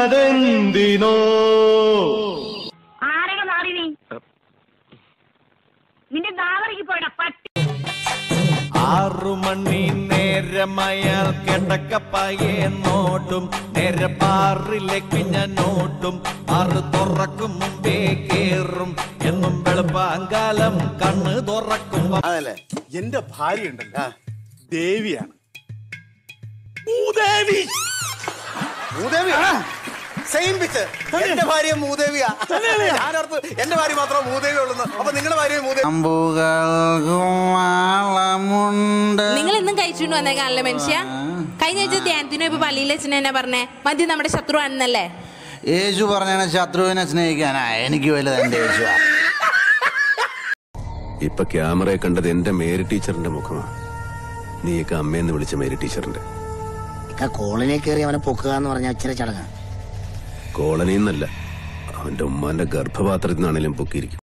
കരയുന്നതെന്തിനോ ആരെങ്കിലും മാറി നീ നിന്റെ നാവറിക്ക് പോയടാ പട്ടി ആറു മണി നേരം അയാൾ കിടക്കപ്പായെ നോട്ടും നേരെ ബാറിലേക്ക് ഞാൻ നോട്ടും ആറ് തുറക്കും മുമ്പേ കേറും എന്നും വെളുപ്പാങ്കാലം കണ്ണ് തുറക്കും അതല്ലേ എന്റെ ഭാര്യ ഉണ്ടല്ലോ ദേവിയാണ് മൂദേവി സെയിം പിച്ച് എന്റെ ഭാര്യ മൂദേവിയാ ഞാനോർത്ത് എന്റെ ഭാര്യ മാത്രം മൂദേവി ഉള്ളു അപ്പൊ നിങ്ങളുടെ ഭാര്യ മൂദേവി നിങ്ങൾ ഇന്നും കഴിച്ചുകൊണ്ട് വന്നേക്കാണല്ലേ മനുഷ്യ കഴിഞ്ഞ ആഴ്ച ധ്യാനത്തിനും ഇപ്പൊ പള്ളിയിൽ വെച്ചിട്ട് എന്നെ പറഞ്ഞേ മദ്യം നമ്മുടെ ശത്രു ആണെന്നല്ലേ യേശു പറഞ്ഞാണ് ശത്രുവിനെ സ്നേഹിക്കാനാ എനിക്ക് വലുത് എന്റെ യേശു ഇപ്പൊ ക്യാമറയെ കണ്ടത് എന്റെ മേരി ടീച്ചറിന്റെ മുഖമാണ് നീയൊക്കെ അമ്മയെന്ന് വിളിച്ച മേരി ടീച്ചറിന്റെ കോളനിയിൽ കയറി അവനെ പൊക്കുക എന്ന് പറഞ്ഞാൽ ഇച്ചിരി ചടങ്ങ് കോളനിന്നല്ല അവന്റെ ഉമ്മാന്റെ ഗർഭപാത്രത്തിൽ നിന്നാണേലും പൊക്കിയിരിക്കും